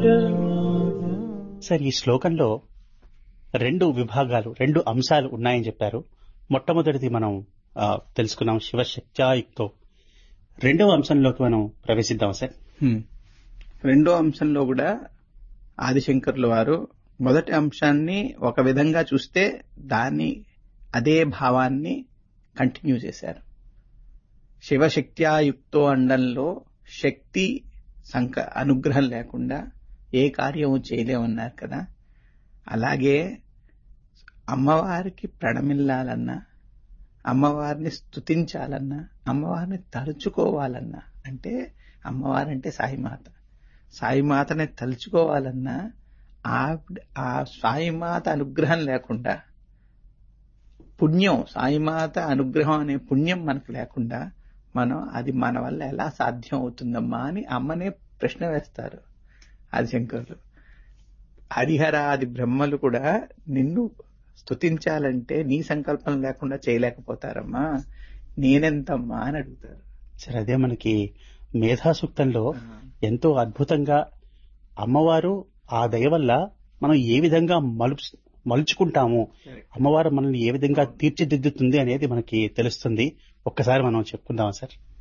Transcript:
Sir ఈ శ్లోకంలో రెండు విభాగాలు రెండు అంశాలు ఉన్నాయని చెప్పారు మొట్టమొదటిది మనం ఆ, తెలుసుకున్నాం శివశక్త్యాయుక్తో రెండవ అంశంలోకి మనం ప్రవేశిద్దాం సార్ హ్మ్. రెండో అంశంలో కూడా ఆదిశంకర్ల వారు మొదటి అంశాన్ని ఒక విధంగా చూస్తే దాన్ని అదే భావాన్ని కంటిన్యూ చేశారు శివశక్త్యాయుక్తో అండంలో శక్తి సంక అనుగ్రహం లేకుండా ఏ కార్యము చేయలేమన్నారు కదా అలాగే అమ్మవారికి ప్రణమిల్లాలన్నా అమ్మవారిని స్తుతించాలన్నా అమ్మవారిని తలుచుకోవాలన్నా అంటే అమ్మవారంటే సాయిమాత సాయిమాతని తలుచుకోవాలన్నా ఆవిడ ఆ సాయిమాత అనుగ్రహం లేకుండా పుణ్యం సాయిమాత అనుగ్రహం అనే పుణ్యం మనకు లేకుండా మనం అది మన వల్ల ఎలా సాధ్యం అవుతుందమ్మా అని అమ్మనే ప్రశ్న వేస్తారు ఆదిశంకరులు హరిహరాది బ్రహ్మలు కూడా నిన్ను స్తుతించాలంటే నీ సంకల్పం లేకుండా చేయలేకపోతారమ్మా నేనెంతమ్మా అని అడుగుతారు సార్ అదే మనకి మేధాసూక్తంలో ఎంతో అద్భుతంగా అమ్మవారు ఆ దయ వల్ల మనం ఏ విధంగా మలుపు మలుచుకుంటాము అమ్మవారు మనల్ని ఏ విధంగా తీర్చిదిద్దుతుంది అనేది మనకి తెలుస్తుంది ఒక్కసారి మనం చెప్పుకుందామా సార్